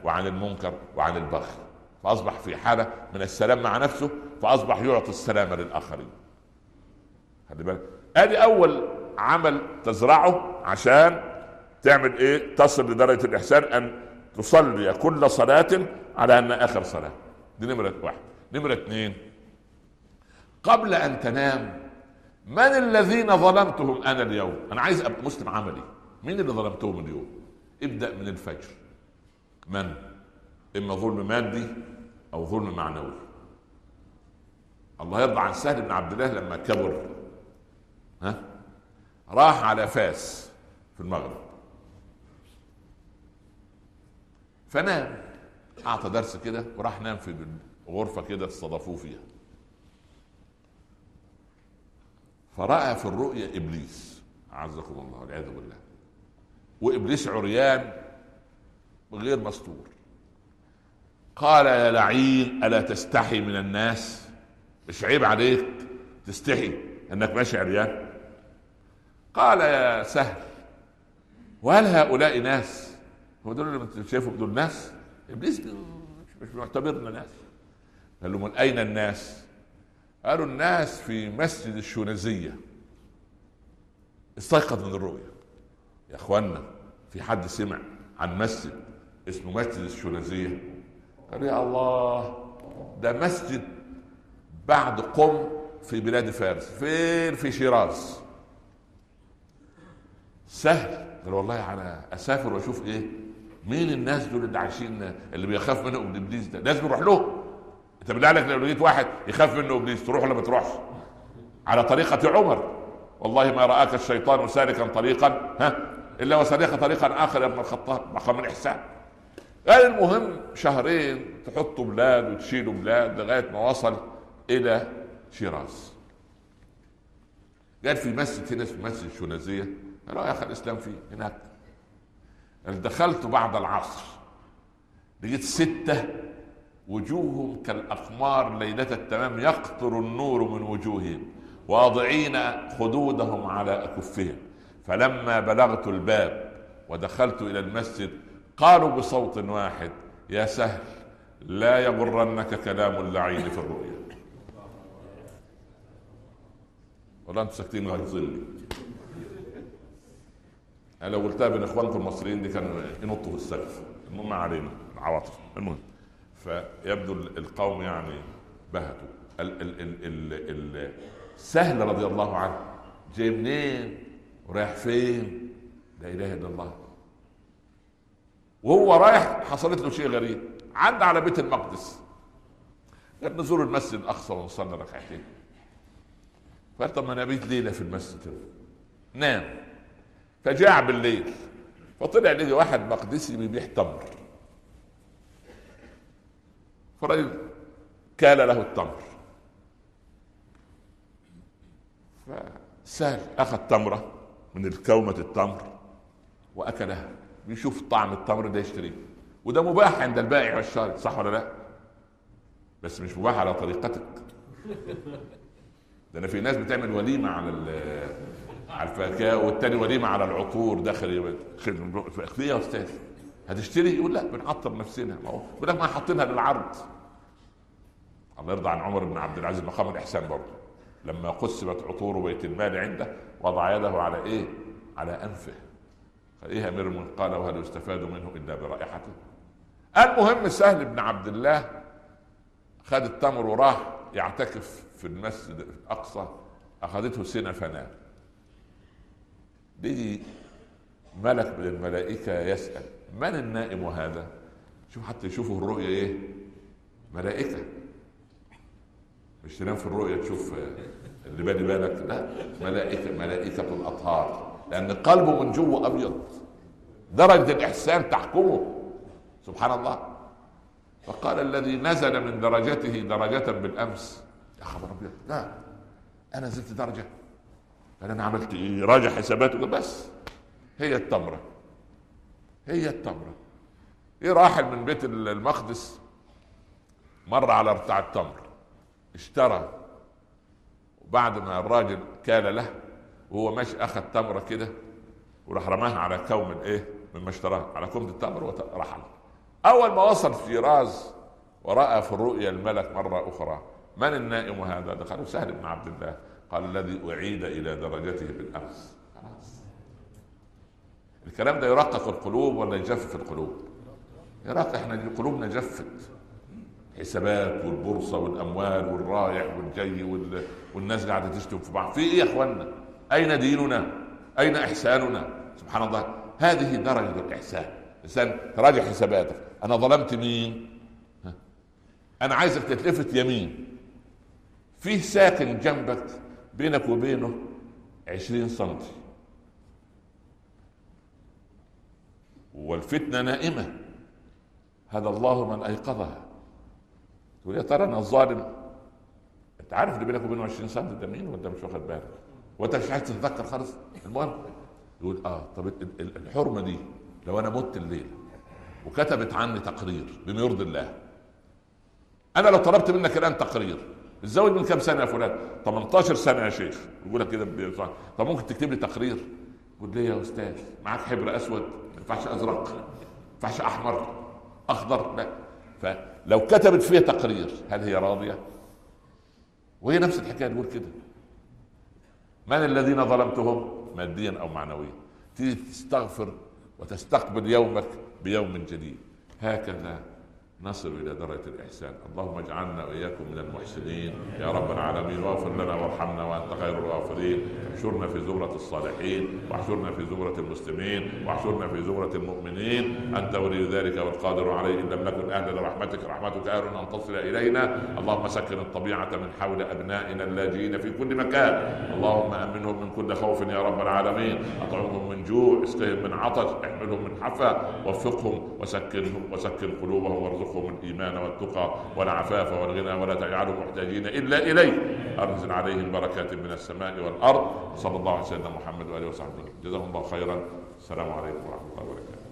وعن المنكر وعن البغي فاصبح في حاله من السلام مع نفسه فاصبح يعطي السلام للاخرين خلي بالك ادي اول عمل تزرعه عشان تعمل ايه تصل لدرجه الاحسان ان تصلي كل صلاه على ان اخر صلاه دي نمره واحد نمره اثنين قبل ان تنام من الذين ظلمتهم انا اليوم انا عايز ابقى مسلم عملي مين اللي ظلمتهم اليوم ابدا من الفجر من اما ظلم مادي او ظلم معنوي الله يرضى عن سهل بن عبد الله لما كبر ها راح على فاس في المغرب فنام اعطى درس كده وراح نام في غرفه كده استضافوه فيها فراى في الرؤيا ابليس اعزكم الله والعياذ بالله وابليس عريان غير مستور قال يا لعين الا تستحي من الناس مش عيب عليك تستحي انك ماشي عريان قال يا سهل وهل هؤلاء ناس هو دول اللي انت شايفهم دول ناس ابليس مش معتبرنا ناس قال له من اين الناس قالوا الناس في مسجد الشونزيه استيقظ من الرؤيا يا اخوانا في حد سمع عن مسجد اسمه مسجد الشونزيه قال يا الله ده مسجد بعد قم في بلاد فارس فين في شيراز سهل قال والله انا اسافر واشوف ايه مين الناس دول اللي عايشين اللي بيخاف منهم ابليس ده لازم نروح له انت بالله عليك لو لقيت واحد يخاف منه ابليس تروح ولا ما تروحش على طريقه عمر والله ما راك الشيطان سالكا طريقا ها الا وسلك طريقا اخر يا ابن الخطاب مقام الاحسان قال المهم شهرين تحطوا بلاد وتشيلوا بلاد لغايه ما وصل الى شيراز قال في مسجد هنا اسمه مسجد شونازيه قال يا اخي الاسلام فيه هناك قال دخلت بعد العصر لقيت سته وجوههم كالاقمار ليله التمام يقطر النور من وجوههم واضعين خدودهم على اكفهم فلما بلغت الباب ودخلت الى المسجد قالوا بصوت واحد يا سهل لا يغرنك كلام اللعين في الرؤيا ولا انتم ساكتين غيظني انا لو قلتها بين اخوانكم المصريين دي كانوا ينطوا في السقف المهم ما علينا العواطف المهم فيبدو القوم يعني بهتوا ال ال ال ال ال سهل رضي الله عنه جاي منين ورايح فين لا اله الا الله وهو رايح حصلت له شيء غريب عدى على بيت المقدس قال نزور المسجد الاقصى ونصلي ركعتين قال طب ما انا بيت ليله في المسجد نام فجاع بالليل فطلع لقي واحد مقدسي بيبيع تمر فرجل كال له التمر فسهل اخذ تمره من الكومة التمر واكلها بيشوف طعم التمر ده يشتريه وده مباح عند البائع والشاري صح ولا لا بس مش مباح على طريقتك ده انا في ناس بتعمل وليمه على على الفاكهه والتاني وليمه على العطور داخل ليه يا استاذ هتشتري يقول لا بنعطر نفسنا ما هو يقول لك ما حاطينها للعرض الله يرضى عن عمر بن عبد العزيز مقام الاحسان برضه لما قسمت عطور بيت المال عنده وضع يده على ايه؟ على انفه ايه امير المؤمنين قال وهل يستفاد منه الا برائحته المهم سهل بن عبد الله خد التمر وراح يعتكف في المسجد الاقصى اخذته سنه فنام بيجي ملك من الملائكه يسال من النائم هذا شوف حتى يشوفوا الرؤيا ايه ملائكه مش تنام في الرؤيا تشوف اللي بالي بالك لا ملائكه ملائكه الاطهار لان قلبه من جوه ابيض درجه الاحسان تحكمه سبحان الله فقال الذي نزل من درجته درجة بالأمس يا خبر أبيض لا أنا زدت درجة قال أنا عملت إيه راجع حساباته بس هي التمرة هي التمرة إيه راحل من بيت المقدس مر على بتاع التمر اشترى وبعد ما الراجل كال له وهو ماشي اخذ تمره كده وراح رماها على كوم الايه من ما اشتراها على كوم التمر ورحل اول ما وصل فيراز وراى في الرؤيا الملك مره اخرى من النائم هذا؟ قالوا سهل بن عبد الله قال الذي اعيد الى درجته بالامس خلاص الكلام ده يرقق القلوب ولا يجفف القلوب؟ يرقق احنا قلوبنا جفت حسابات والبورصه والاموال والرايح والجاي والناس قاعده تشتم في بعض في ايه يا اخوانا؟ اين ديننا؟ اين احساننا؟ سبحان الله هذه درجه الاحسان انسان تراجع حساباتك انا ظلمت مين؟ انا عايزك تتلفت يمين فيه ساكن جنبك بينك وبينه عشرين سنتي والفتنة نائمة هذا الله من أيقظها تقول يا ترى أنا الظالم أنت عارف اللي بينك وبينه 20 سم ده مين ولا مش واخد بالك؟ وأنت مش عايز تتذكر خالص المهم يقول اه طب الحرمة دي لو أنا مت الليلة وكتبت عني تقرير بما يرضي الله أنا لو طلبت منك الآن تقرير الزوج من كم سنه يا فلان 18 سنه يا شيخ يقول لك كده طب ممكن تكتب لي تقرير قول لي يا استاذ معاك حبر اسود ما ينفعش ازرق ما ينفعش احمر اخضر لا فلو كتبت فيها تقرير هل هي راضيه وهي نفس الحكايه تقول كده من الذين ظلمتهم ماديا او معنويا تيجي تستغفر وتستقبل يومك بيوم جديد هكذا نصل الى درجه الاحسان، اللهم اجعلنا واياكم من المحسنين يا رب العالمين واغفر لنا وارحمنا وانت خير الغافرين، احشرنا في زمره الصالحين واحشرنا في زمره المسلمين واحشرنا في زمره المؤمنين، انت ولي ذلك والقادر عليه ان لم نكن اهلا لرحمتك رحمتك اهل ان تصل الينا، اللهم سكن الطبيعه من حول ابنائنا اللاجئين في كل مكان، اللهم امنهم من كل خوف يا رب العالمين، اطعمهم من جوع، اسقهم من عطش، احملهم من حفا، وفقهم وسكنهم وسكن قلوبهم وارزقهم وارزقهم الايمان والتقى والعفاف والغنى ولا تجعلهم محتاجين الا اليه ارسل عليهم بركات من السماء والارض صلى الله عليه وسلم محمد واله وصحبه جزاهم الله خيرا السلام عليكم ورحمه الله وبركاته